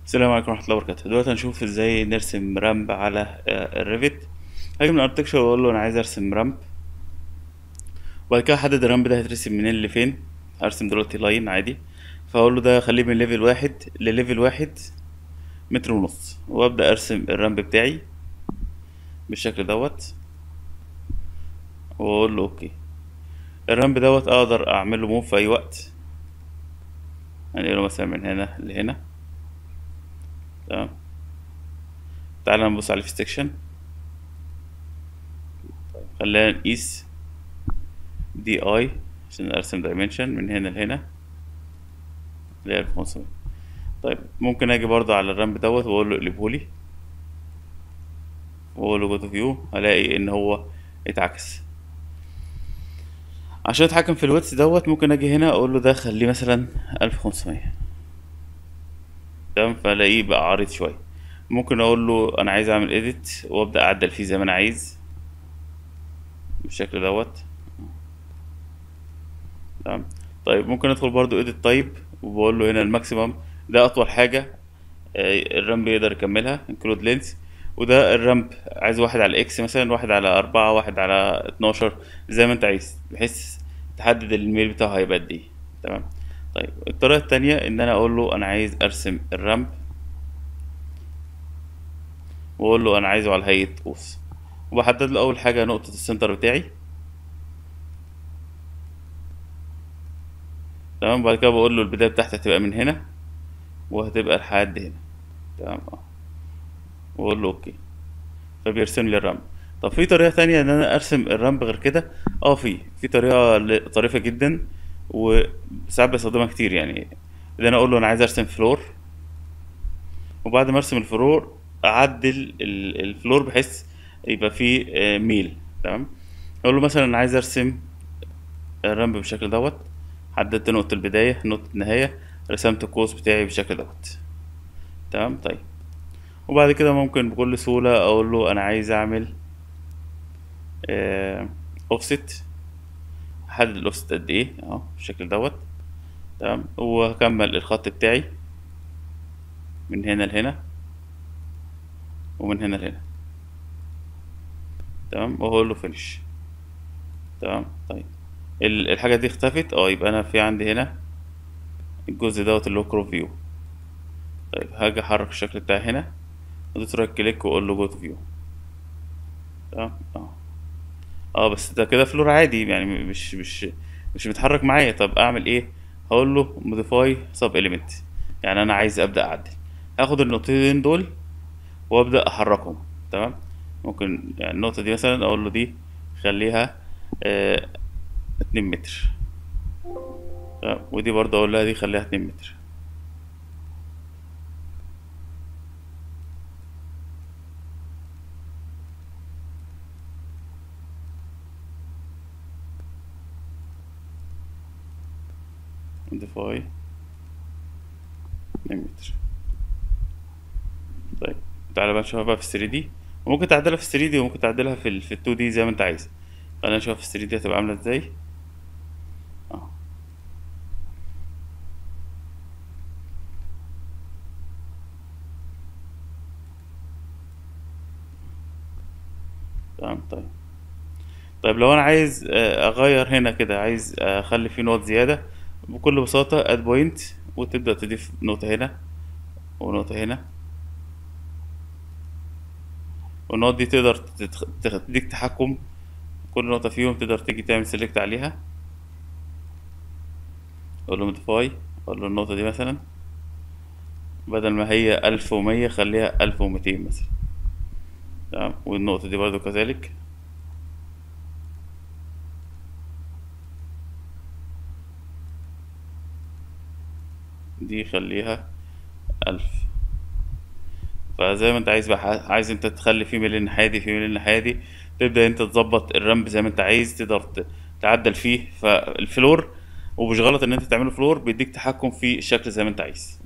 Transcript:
السلام عليكم ورحمة الله وبركاته دلوقتي هنشوف ازاي نرسم رامب على آه، الريفت هاجي من الارتكشر واقول له انا عايز ارسم رامب وبعد كده احدد الرامب ده هيترسم منين لفين هرسم دلوقتي لاين عادي فاقول له ده خليه من ليفل واحد لليفل واحد متر ونص وابدا ارسم الرامب بتاعي بالشكل دوت واقول له اوكي الرامب دوت اقدر اعمل له موف في اي وقت يعني له مثلا من هنا لهنا تمام تعالى نبص عليه في السكشن خلينا نقيس دي اي عشان ارسم دايمنشن من هنا لهنا اللي هي 1500 طيب ممكن اجي برضه على الرامب دوت واقول له اقلبهولي واقول له جو تو فيو هلاقي ان هو اتعكس عشان اتحكم في الويتس دوت ممكن اجي هنا اقول له ده خليه مثلا 1500 تمام فالاقيه بقى عريض شويه ممكن اقول له انا عايز اعمل اديت وابدا اعدل فيه زي ما انا عايز بالشكل دوت تمام طيب ممكن ادخل برضو اديت تايب وبقول له هنا الماكسيمم ده اطول حاجه آه، الرامب يقدر يكملها انكلود لينس وده الرامب عايز واحد على اكس مثلا واحد على أربعة واحد على اتناشر زي ما انت عايز بحيث تحدد الميل بتاعه هيبقى قد ايه تمام طيب الطريقة التانية ان انا اقول له انا عايز ارسم الرامب واقول له انا عايزه على هيئة قوس وبحدد له اول حاجة نقطة السنتر بتاعي تمام بعد كده بقول له البداية بتاعتي هتبقى من هنا وهتبقى لحد هنا تمام اه واقول له اوكي فبيرسم لي الرمب طب في طريقة تانية ان انا ارسم الرمب غير كده اه في في طريقة ل- طريفة جدا وساعات بستخدمها كتير يعني ان انا اقول له انا عايز ارسم فلور وبعد ما ارسم الفلور اعدل ال- الفلور بحيث يبقى فيه آه، ميل تمام اقول له مثلا انا عايز ارسم الرمب بالشكل دوت حددت نقطة البداية نقطة النهاية رسمت القوس بتاعي بالشكل دوت تمام طيب وبعد كده ممكن بكل سهولة أقول له أنا عايز أعمل أوفست أحدد الأوفست قد إيه أهو بالشكل دوت تمام وهكمل الخط بتاعي من هنا لهنا ومن هنا لهنا تمام وهقول له فينش تمام طيب ال- الحاجة دي اختفت اه يبقى أنا في عندي هنا الجزء دوت اللي هو كروب فيو طيب هاجي أحرك الشكل بتاعي هنا ادوس رايت كليك واقول له جو تو فيو تمام اه اه بس ده كده فلور عادي يعني مش مش مش متحرك معايا طب اعمل ايه هقول له موديفاي سب اليمنت يعني انا عايز ابدا اعدل هاخد النقطتين دول وابدا احركهم تمام ممكن يعني النقطه دي مثلا اقول له دي خليها آه اتنين متر تمام ودي برضه اقول لها دي خليها اتنين متر موديفاي اتنين متر طيب تعالى بقى نشوفها بقى في 3 دي وممكن تعدلها في 3 دي وممكن تعدلها في ال في 2 دي زي ما انت عايز خلينا نشوف في 3 دي هتبقى عامله ازاي اه تمام طيب طيب لو انا عايز آه، اغير هنا كده عايز اخلي فيه نقط زياده بكل بساطه اد بوينت وتبدا تضيف نقطه هنا ونقطه هنا والنقط دي تقدر تتخ- تخ- تديك تحكم كل نقطه فيهم تقدر تيجي تعمل سيلكت عليها اقول له موديفاي اقول له النقطه دي مثلا بدل ما هي ألف ومية خليها ألف وميتين مثلا تمام والنقطة دي برضو كذلك دي خليها ألف فزي ما انت عايز بقى عايز انت تخلي في ميل الناحية دي في ميل الناحية دي تبدأ انت تظبط الرمب زي ما انت عايز تقدر ت- تعدل فيه فالفلور ومش غلط ان انت تعمله فلور بيديك تحكم في الشكل زي ما انت عايز